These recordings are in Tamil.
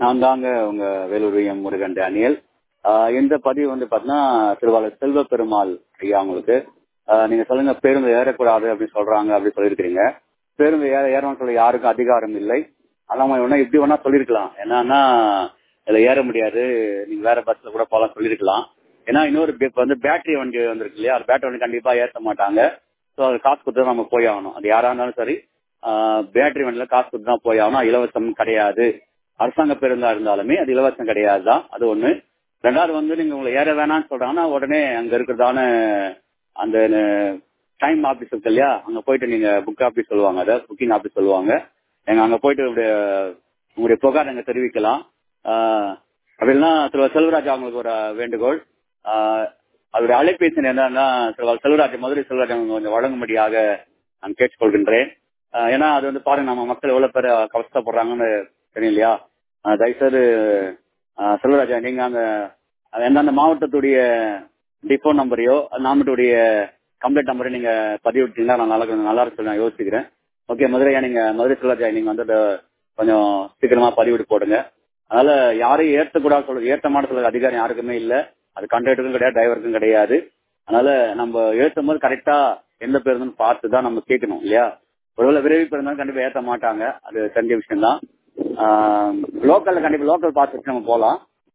நான் தாங்க உங்க வேலூர் எம் முருகன் டேனியல் ஆஹ் இந்த பதிவு வந்து பாத்தீங்கன்னா திருவாளர் செல்வ பெருமாள் ஐயா உங்களுக்கு ஆஹ் நீங்க சொல்லுங்க பேருந்து ஏறக்கூடாது அப்படின்னு சொல்றாங்க அப்படி சொல்லியிருக்கிறீங்க பேருந்து ஏற ஏறணும்னு சொல்ல யாருக்கும் அதிகாரம் இல்லை அல்லாம வேணா இப்படி வேணா சொல்லியிருக்கலாம் என்னன்னா இதுல ஏற முடியாது நீங்க வேற பஸ்ல கூட போலாம் சொல்லியிருக்கலாம் ஏன்னா இன்னொரு இப்ப வந்து பேட்டரி வண்டி வந்திருக்கு இல்லையா அது பேட்டரி வண்டி கண்டிப்பா ஏற்ற மாட்டாங்க ஸோ அது காசு கொடுத்து தான் நம்ம போய் ஆகணும் அது யாரா இருந்தாலும் சரி பேட்டரி வண்டியில காசு கொடுத்து தான் போய் ஆகணும் இலவசம் கிடையாது அரசாங்க பேருந்தா இருந்தாலுமே அது இலவசம் கிடையாது தான் அது ஒண்ணு ரெண்டாவது வந்து நீங்க உங்களை ஏற வேணாம்னு சொல்றாங்கன்னா உடனே அங்க இருக்கிறதான அந்த டைம் ஆபீஸ் இருக்கு இல்லையா அங்க போயிட்டு நீங்க புக் ஆபீஸ் சொல்லுவாங்க அதாவது புக்கிங் ஆபீஸ் சொல்லுவாங்க எங்க அங்க போயிட்டு உங்களுடைய உங்களுடைய புகார் நீங்க தெரிவிக்கலாம் ஆஹ் அப்படின்னா திரு செல்வராஜ் அவங்களுக்கு ஒரு வேண்டுகோள் ஆஹ் அவருடைய அலைபேசி என்னன்னா திரு செல்வராஜ் மதுரை செல்வராஜ் அவங்க கொஞ்சம் வழங்கும்படியாக நான் கேட்டுக்கொள்கின்றேன் ஆஹ் ஏன்னா அது வந்து பாருங்க நம்ம மக்கள் எவ்வளவு பேர் கஷ்டப்படுறாங்கன்னு தெரியும் இல்லையா ஆஹ் தயவுசெய்து ஆஹ் செல்வராஜா நீங்க அந்த எந்தெந்த மாவட்டத்துடைய டிஃபோன் நம்பரையோ மாவட்டத்துடைய கம்ப்ளைண்ட் நம்பரையும் நீங்க பதிவு விட்டீங்கன்னா நான் நல்லா நல்லா இருக்கு நான் யோசிக்கிறேன் ஓகே மதுரையா நீங்க மதுரை செல்வராஜா நீங்க வந்து அதை கொஞ்சம் சீக்கிரமா பதிவிட்டு போடுங்க அதனால யாரையும் ஏற்றக்கூடாது சொல்றது ஏற்ற மாட்ட சொல்ற அதிகாரம் யாருக்குமே இல்ல அது கண்டக்டருக்கும் கிடையாது டிரைவருக்கும் கிடையாது அதனால நம்ம ஏற்றும் போது கரெக்டா எந்த பேருந்துன்னு பார்த்து தான் நம்ம கேட்கணும் இல்லையா ஒருவேளை விரைவு பேருந்தாலும் கண்டிப்பா ஏற்ற மாட்டாங்க அது தெரிஞ்ச விஷயம் தான் லோக்கல்ல கண்டிப்பா லோக்கல் பாஸ் வச்சு நம்ம போகலாம்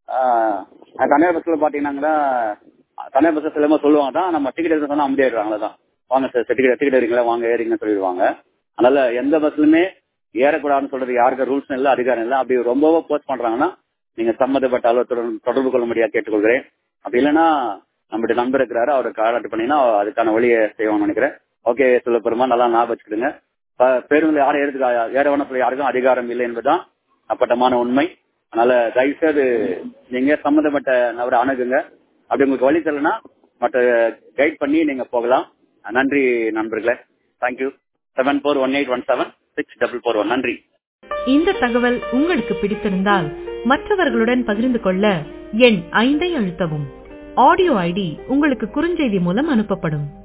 தனியார் பஸ்ல பாத்தீங்கன்னா தனியார் பஸ்ல சிலமா சொல்லுவாங்க தான் நம்ம டிக்கெட் எடுத்து சொன்னா அமைதியாடுறாங்களே தான் வாங்க சார் டிக்கெட் டிக்கெட் எடுறீங்களா வாங்க ஏறிங்கன்னு சொல்லிடுவாங்க அதனால எந்த பஸ்லுமே ஏறக்கூடாதுன்னு சொல்றது யாருக்கு ரூல்ஸ் இல்லை அதிகாரம் இல்லை அப்படி ரொம்பவோ போஸ்ட் பண்றாங்கன்னா நீங்க சம்மந்தப்பட்ட அலுவலகத்துடன் தொடர்பு கொள்ள முடியாது கேட்டுக்கொள்கிறேன் அப்படி இல்லைன்னா நம்மளுடைய நண்பர் இருக்கிறாரு அவரை காலாட்டு பண்ணீங்கன்னா அதுக்கான வழியை செய்வாங்கன்னு நினைக்கிறேன் ஓகே சொல்ல பெருமா நல்லா ஞாபகம் வச்சுக்கிடுங்க பேருந்து யாரும் எடுத்து ஏற வேணும் சொல்ல யாருக்கும் அதிகாரம் இல்லை என்பதுதான் அப்பட்டமான உண்மை அதனால தயவுசெய்து நீங்க சம்பந்தப்பட்ட நபரை அணுகுங்க அப்படி உங்களுக்கு வழி தெரியலனா மற்ற கைட் பண்ணி நீங்க போகலாம் நன்றி நண்பர்களே thank you seven four one eight one seven six double four one நன்றி இந்த தகவல் உங்களுக்கு பிடித்திருந்தால் மற்றவர்களுடன் பகிர்ந்து கொள்ள எண் ஐந்தை அழுத்தவும் ஆடியோ ஐடி உங்களுக்கு குறுஞ்செய்தி மூலம் அனுப்பப்படும்